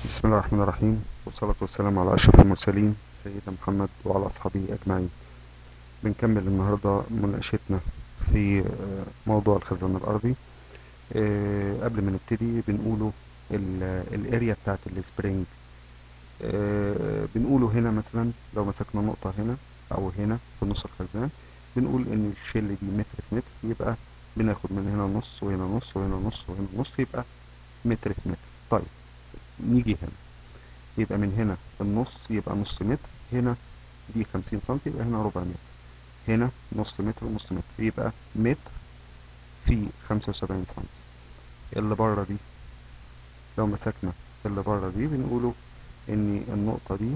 بسم الله الرحمن الرحيم والصلاة والسلام على أشرف المرسلين سيدنا محمد وعلى أصحابه أجمعين بنكمل النهاردة مناقشتنا في آه، موضوع الخزان الأرضي آه، قبل ما نبتدي بنقوله الاريا بتاعت السبرينج آه، بنقوله هنا مثلا لو مسكنا نقطة هنا أو هنا في نص الخزان بنقول إن الشيل دي متر في متر يبقى بناخد من هنا نص وهنا نص وهنا نص وهنا نص يبقى متر في متر طيب نيجي هنا يبقى من هنا النص يبقى نص متر هنا دي خمسين سنتي يبقى هنا ربع متر هنا نص متر ونص متر يبقى متر في خمسة وسبعين سنتي اللي بره دي لو مسكنا اللي بره دي بنقوله ان النقطة دي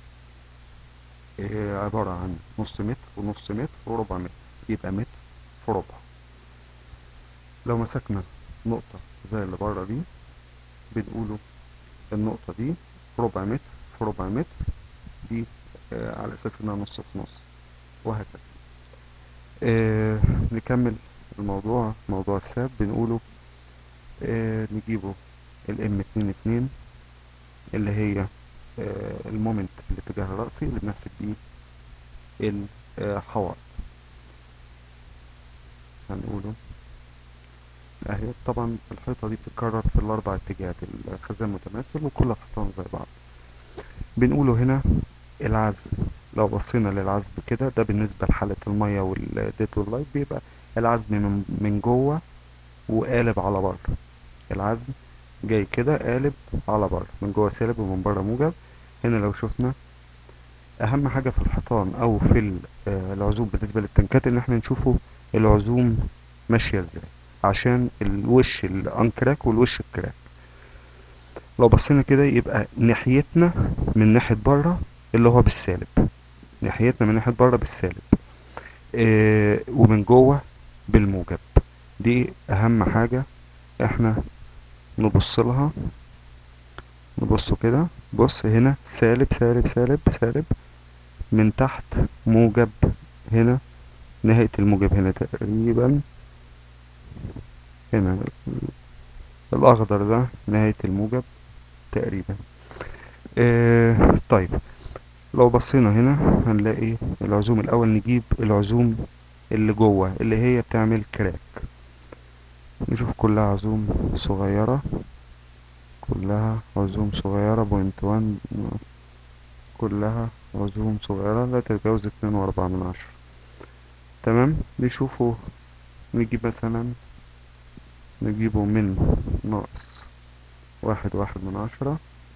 آه، عبارة عن نص متر ونص متر وربع متر يبقى متر في ربع لو مسكنا نقطة زي اللي بره دي بنقوله النقطة دي ربع متر في ربع متر دي آه على أساس إنها نص في نص وهكذا آه نكمل الموضوع موضوع الساب بنقوله آه نجيبه الام اتنين اتنين اللي هي آه المومنت في الاتجاه الرأسي اللي بنحسب بيه الحوائط هنقوله اهي طبعا الحيطة دي بتتكرر في الأربع اتجاهات الخزان متماثل وكل الحيطان زي بعض بنقوله هنا العزم لو بصينا للعزم كده ده بالنسبة لحالة المية والديت واللايت بيبقى العزم من, من جوه وقالب على بره العزم جاي كده قالب على بره من جوه سالب ومن بره موجب هنا لو شفنا اهم حاجة في الحيطان او في ال- آه، العزوم بالنسبة للتنكات ان احنا نشوفه العزوم ماشية ازاي عشان الوش الانكراك والوش الكراك لو بصينا كده يبقى ناحيتنا من ناحية بره اللي هو بالسالب ناحيتنا من ناحية بره بالسالب إيه ومن جوه بالموجب دي اهم حاجة احنا نبص لها نبص كده بص هنا سالب سالب سالب سالب من تحت موجب هنا نهاية الموجب هنا تقريبا هنا الأخضر ده نهاية الموجب تقريبا آه طيب لو بصينا هنا هنلاقي العزوم الأول نجيب العزوم اللي جوه اللي هي بتعمل كراك نشوف كلها عزوم صغيرة كلها عزوم صغيرة بوينت وان كلها عزوم صغيرة لا تتجاوز اتنين واربعة من عشرة تمام نشوفه نجيب مثلا نجيبه من ناقص واحد واحد من عشرة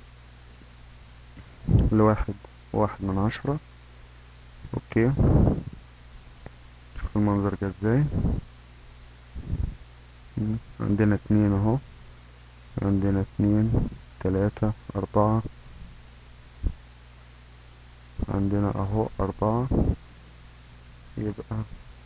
لواحد واحد من عشرة اوكي شوف المنظر جه ازاي مم. عندنا اتنين اهو عندنا اتنين تلاتة اربعة عندنا اهو اربعة يبقى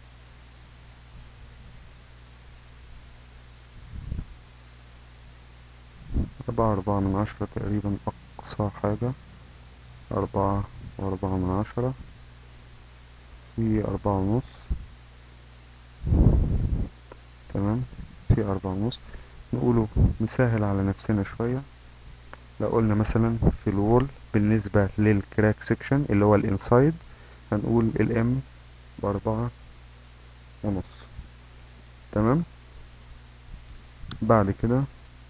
أربعة أربعة من عشرة تقريبا أقصى حاجة أربعة وأربعة من عشرة في أربعة ونص تمام في أربعة ونص نقوله نسهل على نفسنا شوية لو قلنا مثلا في الوول بالنسبة للكراك سيكشن اللي هو الانسايد هنقول الام بأربعة ونص تمام بعد كده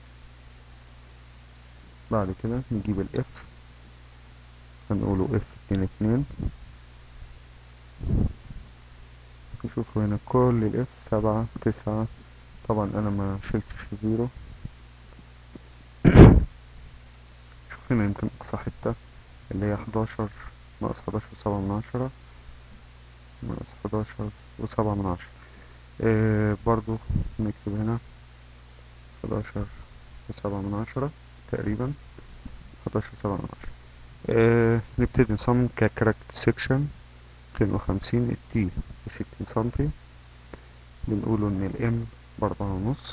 بعد كده نجيب الاف هنقوله اف اتنين اتنين نشوف هنا كل الاف سبعة تسعة طبعا انا ما شلتش زيرو شوف هنا يمكن اقصى حتة اللي هي حداشر ناقص حداشر وسبعة من عشرة ناقص حداشر وسبعة من عشرة آه برضو نكتب هنا حداشر وسبعة من عشرة تقريبا حداشر وسبعة من عشرة آه نبتدي نصمم ككراكت سيكشن ميتين وخمسين التي بستين سنتي بنقوله ان الام باربعة ونص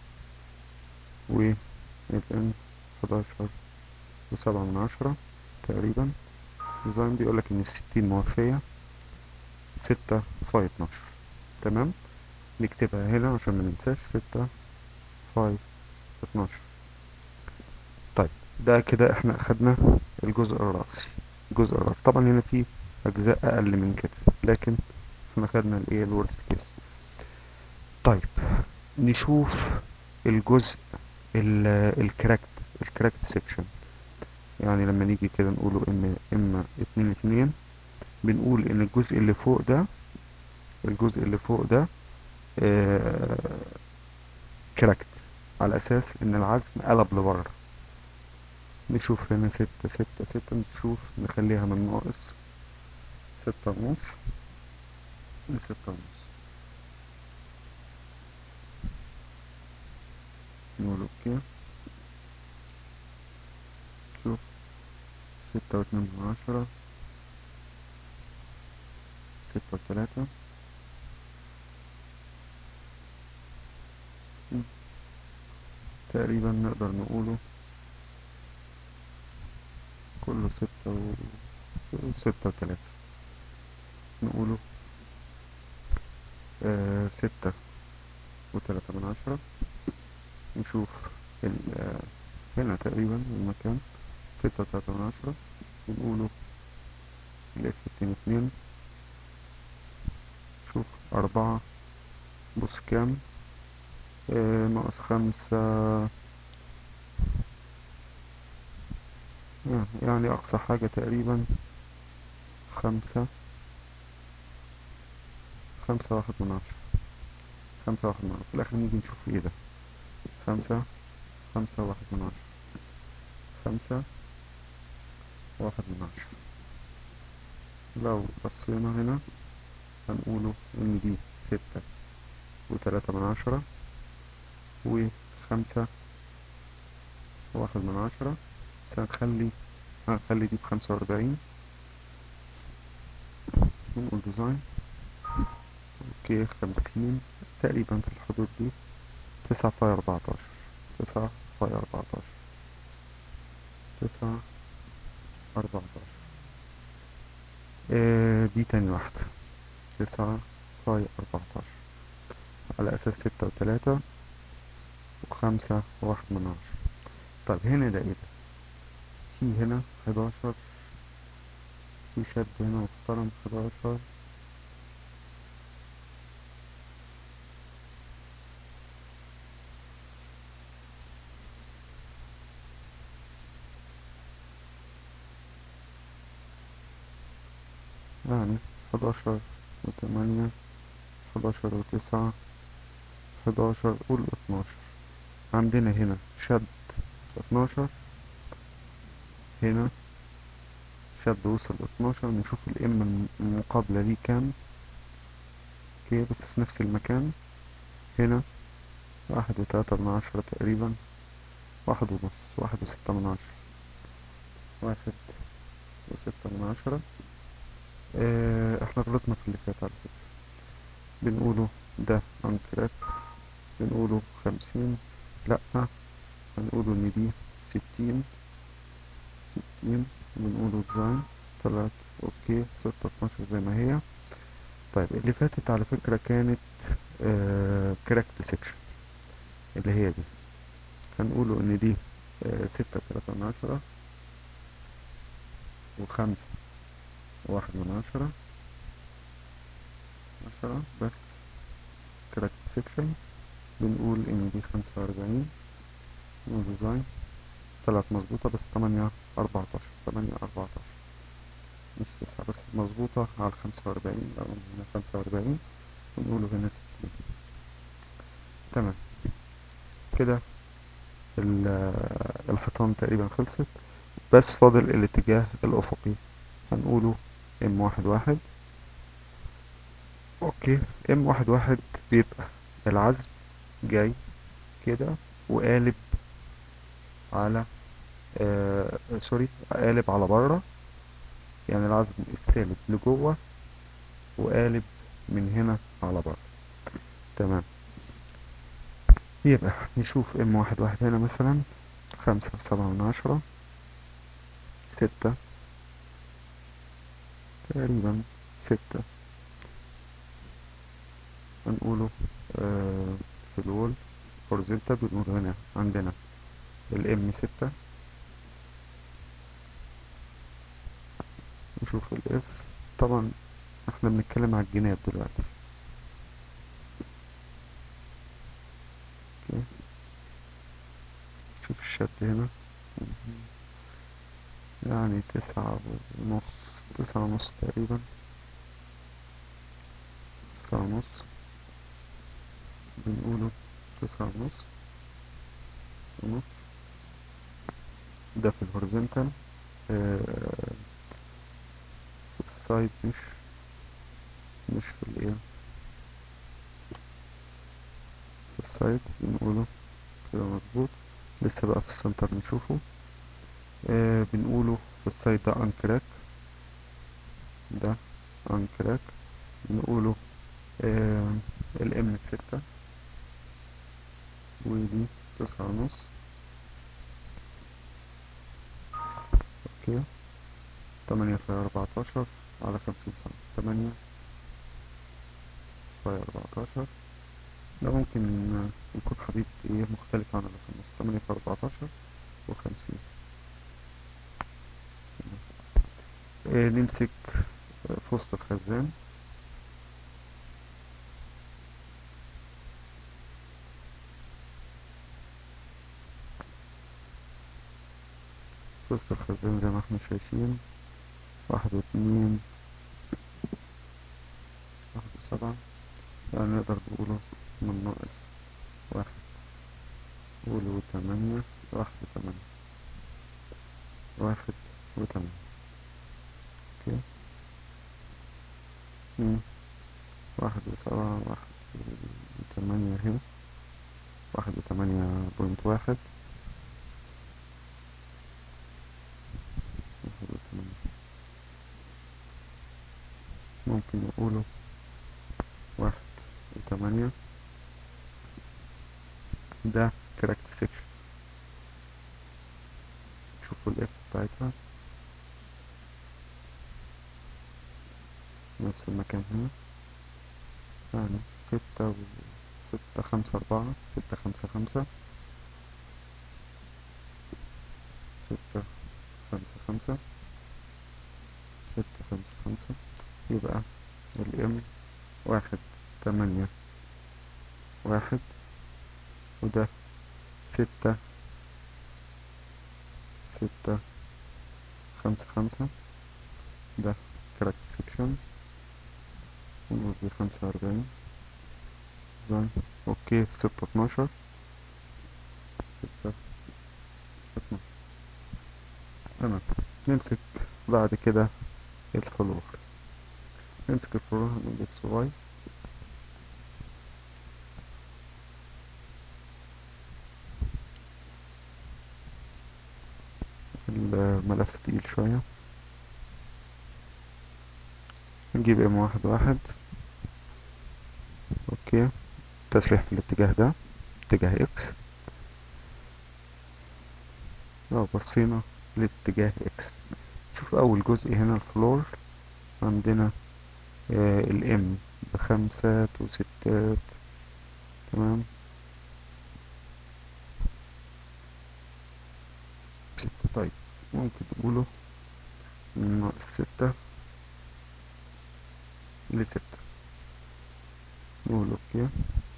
والان حداشر وسبعة من عشرة تقريبا الديزاين بيقولك ان الستين موفية ستة فاي اتناشر تمام نكتبها هنا عشان ما ننساش ستة فاي اتناشر طيب ده كده احنا اخدنا الجزء الرأسي الجزء الرأسي طبعا هنا في اجزاء اقل من كده لكن احنا خدنا الايه الورست كيس طيب نشوف الجزء الكراكت الكراكت سيكشن يعني لما نيجي كده نقوله ام ام اتنين اتنين بنقول ان الجزء اللي فوق ده الجزء اللي فوق ده آه كراكت على اساس ان العزم قلب لبره نشوف هنا ستة ستة ستة نشوف نخليها من ناقص ستة ونص لستة ونص نقول اوكي شوف ستة واتنين من عشرة ستة وتلاتة تقريبا نقدر نقوله كله ستة و ستة وتلاتة نقوله آه ستة وتلاتة من عشرة نشوف ال هنا تقريبا المكان ستة وتلاتة من عشرة ونقوله الاف اتنين اتنين شوف أربعة بص كام آه ناقص خمسة يعني أقصى حاجة تقريبا خمسة خمسة واحد من عشرة خمسة واحد من عشرة في الآخر نيجي نشوف ايه ده خمسة خمسة واحد من عشرة خمسة واحد من عشرة لو بصينا هنا هنقوله ان دي ستة وتلاتة من عشرة وخمسة واحد من عشرة بس هنخلي هنخلي دي بخمسة وأربعين نقول ديزاين اوكي خمسين تقريبا في الحدود دي تسعة فاي أربعتاشر تسعة فاي أربعتاشر تسعة أربعتاشر آه دي تاني واحدة تسعة فاي أربعتاشر على أساس ستة وتلاتة وخمسة واحد من عشرة طب هنا ده ايه ده في هنا حداشر في شد هنا محترم حداشر يعني حداشر وتمانية حداشر وتسعة حداشر قول اتناشر عندنا هنا شد اتناشر هنا شد وصل اتناشر نشوف الام المقابلة ليه كام اوكي بس في نفس المكان هنا واحد وتلاتة من عشرة تقريبا واحد ونص واحد وستة من عشرة واحد وستة من عشرة اه احنا غلطنا في اللي فات على فكرة بنقوله ده انكراك بنقوله خمسين لأ هنقوله ان دي ستين ستين بنقوله ديزاين طلعت اوكي ستة اتناشر زي ما هي طيب اللي فاتت على فكرة كانت آه كراكت سيكشن اللي هي دي هنقوله ان دي آه ستة تلاتة من عشرة وخمسة واحد من عشرة عشرة بس كراكت سيكشن بنقول ان دي خمسة واربعين ديزاين طلعت مظبوطة بس تمانية أربعتاشر تمانية أربعتاشر مش تسعة بس مظبوطة على الخمسة وأربعين لو هنا خمسة وأربعين ونقوله هنا ستين تمام كده الحيطان تقريبا خلصت بس فاضل الاتجاه الأفقي هنقوله ام واحد واحد اوكي ام واحد واحد بيبقى العزم جاي كده وقالب على آه سوري قالب على بره يعني العزم السالب لجوه وقالب من هنا على بره تمام يبقى نشوف ام واحد واحد هنا مثلا خمسة سبعة من عشرة ستة تقريبا ستة هنقوله آه في الوول هورزنتال بنقول هنا عندنا الام ستة نشوف الاف طبعا احنا بنتكلم على الجناب دلوقتي اوكي شوف الشد هنا يعني تسعة ونص تسعة ونص تقريبا تسعة ونص بنقوله تسعة ونص ونص ده في الهوريزونتال آه في السايد مش مش في الايه في السايد بنقوله كده مظبوط لسه بقى في السنتر نشوفه آه بنقوله في السايد ده انكراك ده انكراك بنقوله آه الام بستة ودي تسعة ونص اوكي تمانية في اربعتاشر على خمسين سنة تمانية في اربعتاشر ده ممكن يكون حديد ايه مختلف عن اللي في النص تمانية في اربعتاشر وخمسين إيه نمسك في وسط الخزان في وسط الخزان زي ما احنا شايفين واحد واتنين واحد وسبعة يعني نقدر نقوله من ناقص واحد قوله تمانية واحد وتمانية واحد وتمانية اوكي مم. واحد وسبعة واحد وتمانية اهي واحد وتمانية بوينت واحد واحد وتمانية ممكن نقوله واحد وتمانية ده كراكت سيكشن شوفوا الاف بتاعتها نفس المكان هنا يعني ستة و ستة خمسة أربعة ستة خمسة خمسة ستة خمسة خمسة ستة خمسة خمسة يبقى الام واحد تمانية واحد وده ستة ستة خمسة خمسة ده كراكت سيكشن ودي خمسة وأربعين زين اوكي ستة اتناشر ستة اتناشر تمام نمسك بعد كده الفلور نمسك الفلور هنقول اكس واي الملف تقيل شوية نجيب ام واحد واحد اوكي تسريح في الاتجاه ده اتجاه اكس لو بصينا لاتجاه اكس شوف اول جزء هنا الفلور عندنا آه الام بخمسات وستات تمام ستة طيب ممكن نقوله من ناقص ستة لستة نقول اوكي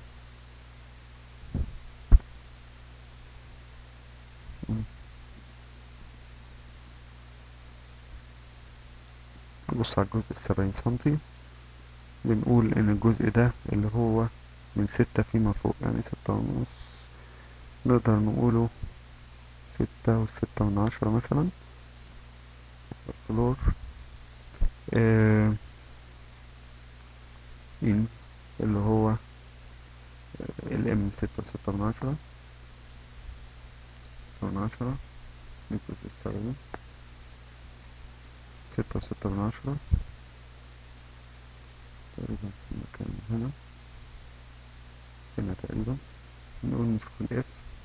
نبص على الجزء السبعين سنتي بنقول ان الجزء ده اللي هو من ستة فيما فوق يعني ستة ونص نقدر نقوله ستة وستة من عشرة مثلا الفلور آه إن اللي هو الام ستة وستة من عشرة ستة من عشرة الجزء السبعين ستة وستة من عشرة تقريبا في المكان هنا هنا تقريبا نقول نشوف الاف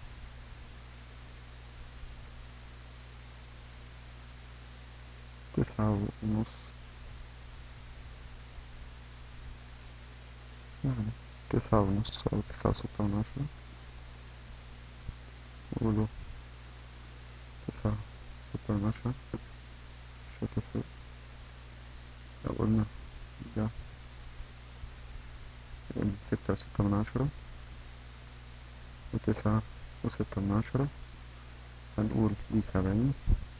تسعة ونص يعني تسعة ونص أو تسعة وستة من عشرة نقوله تسعة ستة من عشرة مش هتفرق لو قلنا ده ستة وستة من عشرة وتسعة وستة من عشرة هنقول دي سبعين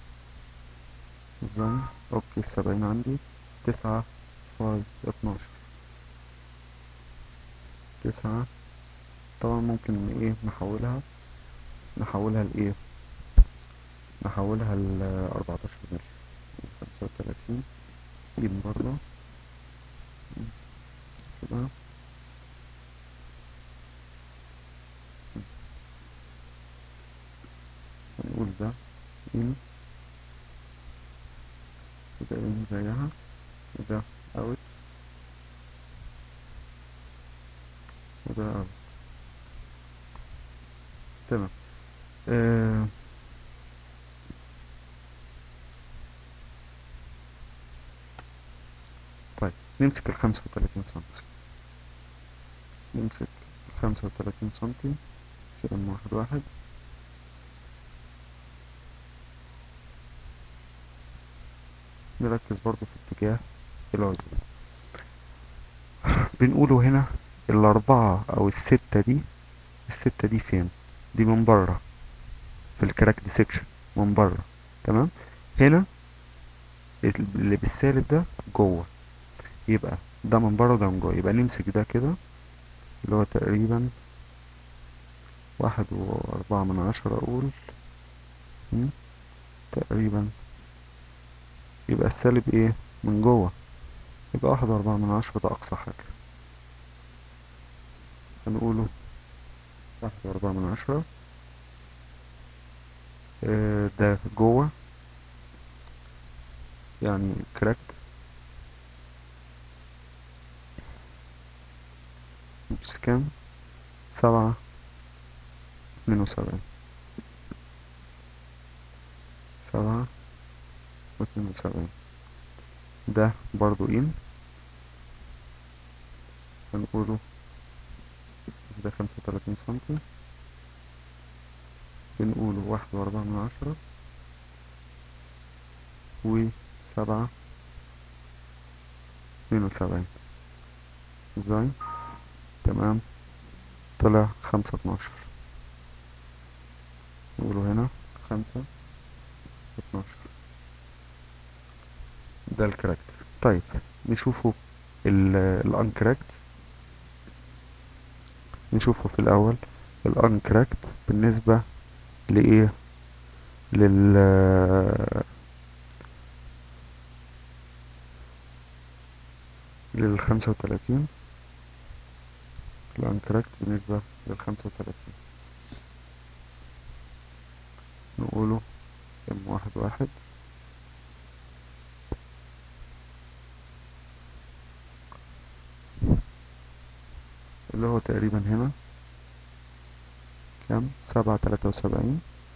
زن اوكي السبعين عندي تسعة فاي اتناشر تسعة طبعا ممكن ايه نحولها نحولها لايه نحولها ل 14 مللي خمسة وتلاتين ايد برضه كده هنقول ده ان وده ان زيها وده اوت وده اوت تمام آه طيب نمسك الخمسة وتلاتين سنتي نمسك الخمسة وتلاتين سنتي في ام واحد واحد نركز برضو في اتجاه العزوم بنقوله هنا الأربعة أو الستة دي الستة دي فين دي من بره في الكراك دي سيكشن من بره تمام هنا اللي بالسالب ده جوه يبقى ده من بره وده من جوه يبقى نمسك ده كده اللي هو تقريبا واحد وأربعة من عشرة أقول م? تقريبا يبقى السالب ايه من جوه يبقى واحد وأربعة من عشرة ده أقصى حاجة هنقوله واحد وأربعة من عشرة آه ده جوه يعني كراكت بس كام سبعة اتنين وسبعين سبعة واتنين وسبعين ده برضو ان هنقوله ده خمسة وتلاتين سنتي بنقوله واحد وأربعة من عشرة وسبعة اتنين وسبعين ازاي تمام طلع خمسة اتناشر نقوله هنا خمسة اتناشر ده الكراكت طيب نشوفه الانكراكت نشوفه في الاول الانكراكت بالنسبة لايه لل للخمسة وتلاتين الانكراكت بالنسبة للخمسة وتلاتين نقوله ام واحد واحد اللي هو تقريبا هنا كام سبعة تلاتة وسبعين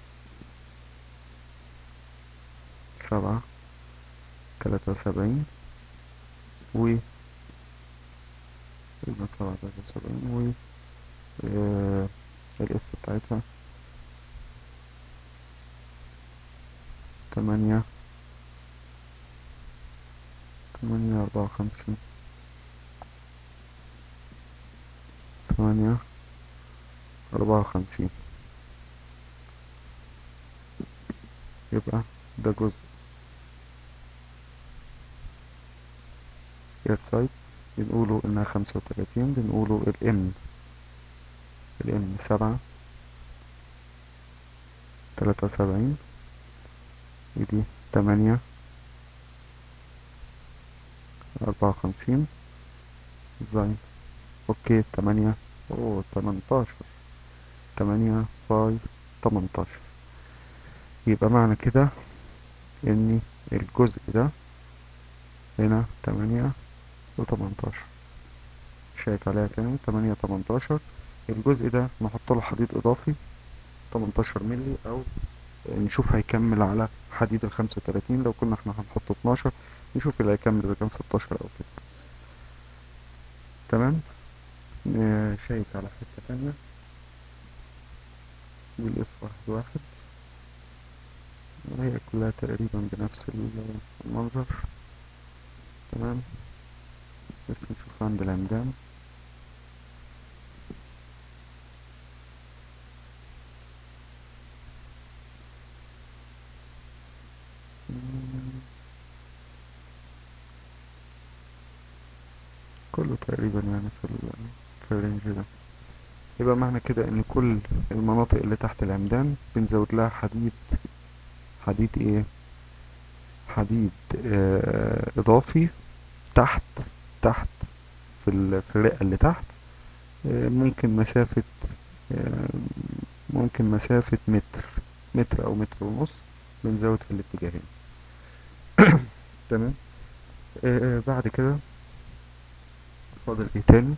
سبعة تلاتة وسبعين و قلنا سبعة تلاتة وسبعين و آه الاف بتاعتها تمانية تمانية أربعة وخمسين ثمانية أربعة وخمسين يبقى ده جزء السايد بنقوله انها خمسة وتلاتين بنقوله الام الام سبعة تلاتة وسبعين ودي تمانية أربعة وخمسين زي اوكي تمانية اوه تمنتاشر تمانية فاي تمنتاشر يبقى معنى كده ان الجزء ده هنا تمانية وتمنتاشر شايك عليها تاني تمانية تمنتاشر الجزء ده نحط له حديد اضافي تمنتاشر ملي او نشوف هيكمل على حديد الخمسة وتلاتين لو كنا احنا هنحط اتناشر نشوف اللي هيكمل اذا كان ستاشر او كده تمام شايك على حتة تانية بالاف واحد واحد وهي كلها تقريبا بنفس المنظر تمام بس نشوف عند العمدان مم، كله تقريبا يعني في ال في الرينج ده يبقى معنى كده ان كل المناطق اللي تحت العمدان بنزود لها حديد حديد ايه حديد آه اضافي تحت تحت في ال- في الرئة اللي تحت آه ممكن مسافة آه ممكن مسافة متر متر او متر ونص بنزود في الاتجاهين تمام آه بعد كده فاضل ايه تاني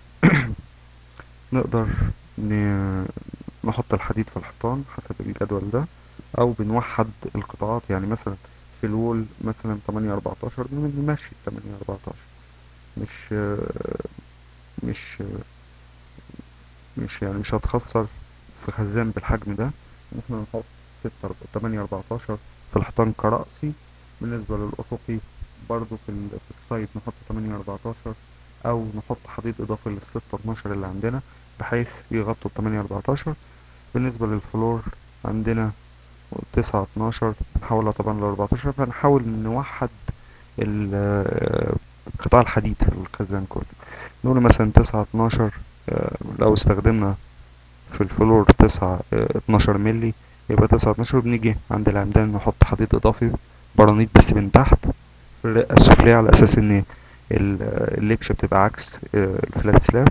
نقدر ن- نحط الحديد في الحيطان حسب الجدول ده او بنوحد القطاعات يعني مثلا في الوول مثلا 8 14 بنمشي 8 14 مش مش مش يعني مش هتخسر في خزان بالحجم ده ممكن نحط 6 8 14 في الحيطان كرأسي بالنسبة للأفقي برضو في ال- في السايد نحط 8 14 أو نحط حديد إضافي لل 6 12 اللي عندنا بحيث يغطوا ال 8 14 بالنسبة للفلور عندنا تسعة اتناشر نحولها طبعا لأربعتاشر فنحاول نوحد ال- قطاع الحديد في الخزان كله نقول مثلا تسعة اتناشر آه، لو استخدمنا في الفلور تسعة آه، اتناشر ملي يبقى تسعة اتناشر بنيجي عند العمدان نحط حديد إضافي برانيت بس من تحت في الرئة السفلية على أساس إن ال- اللبشة بتبقى عكس آه، الفلات سلاب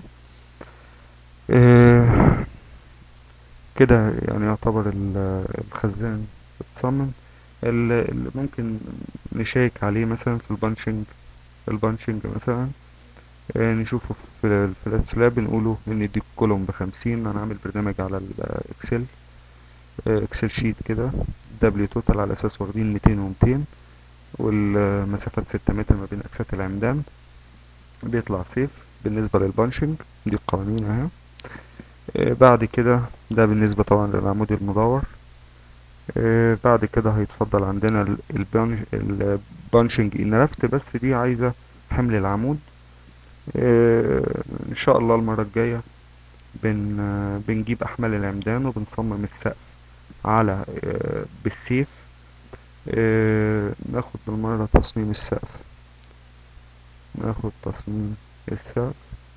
آه، كده يعني يعتبر ال- الخزان اتصمم ال- اللي ممكن نشيك عليه مثلا في البانشنج البانشنج مثلا آه، نشوفه في الفلات سلاب بنقوله ان دي كولوم بخمسين انا عامل برنامج على الاكسل آه، اكسل شيت كده دبليو توتال على اساس واخدين ميتين ومتين والمسافات ستة متر ما بين اكسات العمدان بيطلع سيف بالنسبة للبانشنج دي القوانين اهي آه، بعد كده ده بالنسبة طبعا للعمود المدور آه، بعد كده هيتفضل عندنا ال- البانش البانشنج انرفت بس دي عايزة حمل العمود آه، ان شاء الله المرة الجاية بن آه، بنجيب احمال العمدان وبنصمم السقف على آه، بالسيف آه، ناخد بالمرة تصميم السقف ناخد تصميم السقف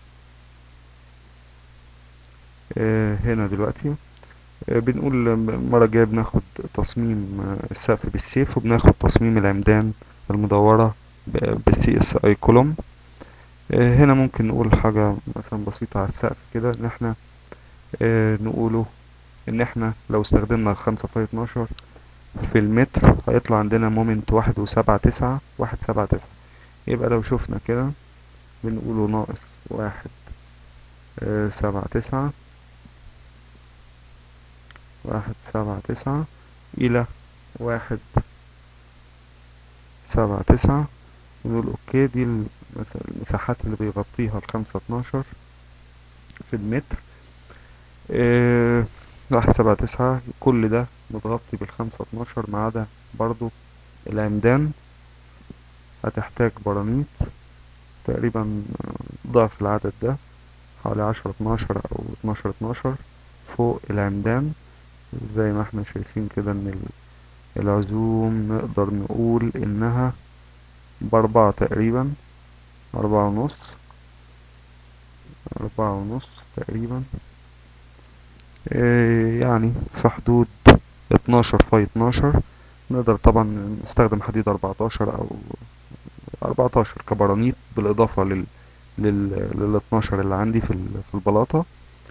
آه، هنا دلوقتي آه، بنقول المرة الجاية بناخد تصميم آه، السقف بالسيف وبناخد تصميم العمدان المدورة بالسي اس اي كولوم هنا ممكن نقول حاجة مثلا بسيطة على السقف كده ان احنا آه، نقوله ان احنا لو استخدمنا خمسة في اتناشر في المتر هيطلع عندنا مومنت واحد وسبعة تسعة واحد سبعة تسعة يبقى لو شفنا كده بنقوله ناقص واحد آه، سبعة تسعة واحد سبعة تسعة إلى واحد سبعة تسعة ونقول اوكي دي المس- المساحات اللي بيغطيها الخمسة اتناشر في المتر اه واحد سبعة تسعة كل ده متغطي بالخمسة اتناشر ما عدا برضو العمدان هتحتاج برانيت تقريبا ضعف العدد ده حوالي عشرة اتناشر أو اتناشر اتناشر فوق العمدان زي ما احنا شايفين كده ان ال- العزوم نقدر نقول انها بأربعة تقريبا أربعة ونص أربعة ونص تقريبا إيه يعني في حدود اتناشر في اتناشر نقدر طبعا نستخدم حديد أربعتاشر أو أربعتاشر كبرانيت بالإضافة لل لل لل 12 اللي عندي في ال- في البلاطة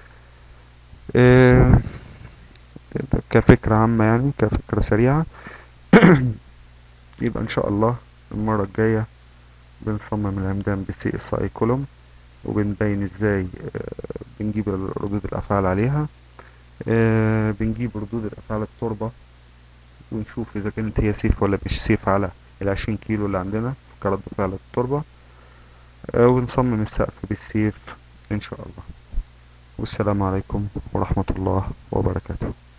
إيه كفكرة عامة يعني كفكرة سريعة يبقى إن شاء الله المرة الجاية بنصمم العمدان بالسي اس اي كولوم وبنبين ازاي آه، بنجيب ردود الأفعال عليها آه، بنجيب ردود الأفعال التربة ونشوف إذا كانت هي سيف ولا مش سيف على العشرين كيلو اللي عندنا كرد فعل التربة آه، ونصمم السقف بالسيف إن شاء الله والسلام عليكم ورحمة الله وبركاته